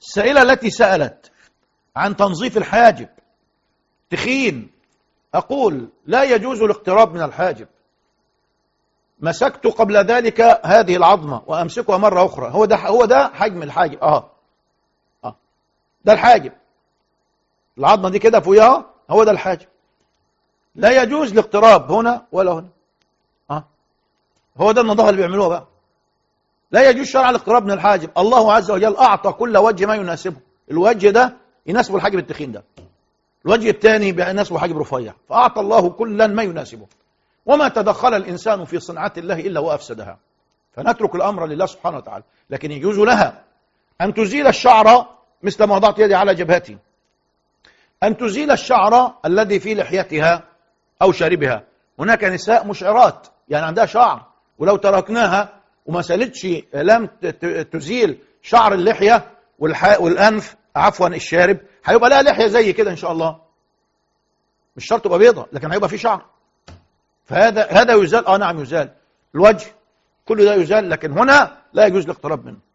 السائلة التي سألت عن تنظيف الحاجب تخين أقول لا يجوز الاقتراب من الحاجب مسكت قبل ذلك هذه العظمة وأمسكها مرة أخرى هو ده هو ده حجم الحاجب آه آه ده الحاجب العظمة دي كده فوقها هو ده الحاجب لا يجوز الاقتراب هنا ولا هنا آه هو ده النظافة اللي بيعملوها بقى لا يجوز شرع الاقتراب من الحاجب الله عز وجل أعطى كل وجه ما يناسبه الوجه ده يناسبه الحاجب التخين ده الوجه الثاني يناسبه حاجب رفيع فأعطى الله كلا ما يناسبه وما تدخل الإنسان في صنعة الله إلا وأفسدها فنترك الأمر لله سبحانه وتعالى لكن يجوز لها أن تزيل الشعر مثل ما وضعت يدي على جبهتي أن تزيل الشعر الذي في لحيتها أو شاربها هناك نساء مشعرات يعني عندها شعر ولو تركناها وما سالتش لم تزيل شعر اللحية والأنف عفوا الشارب هيبقى لها لحية زي كده إن شاء الله مش شرط تبقى بيضة لكن هيبقى في شعر فهذا هذا يزال اه نعم يزال الوجه كل ده يزال لكن هنا لا يجوز الاقتراب منه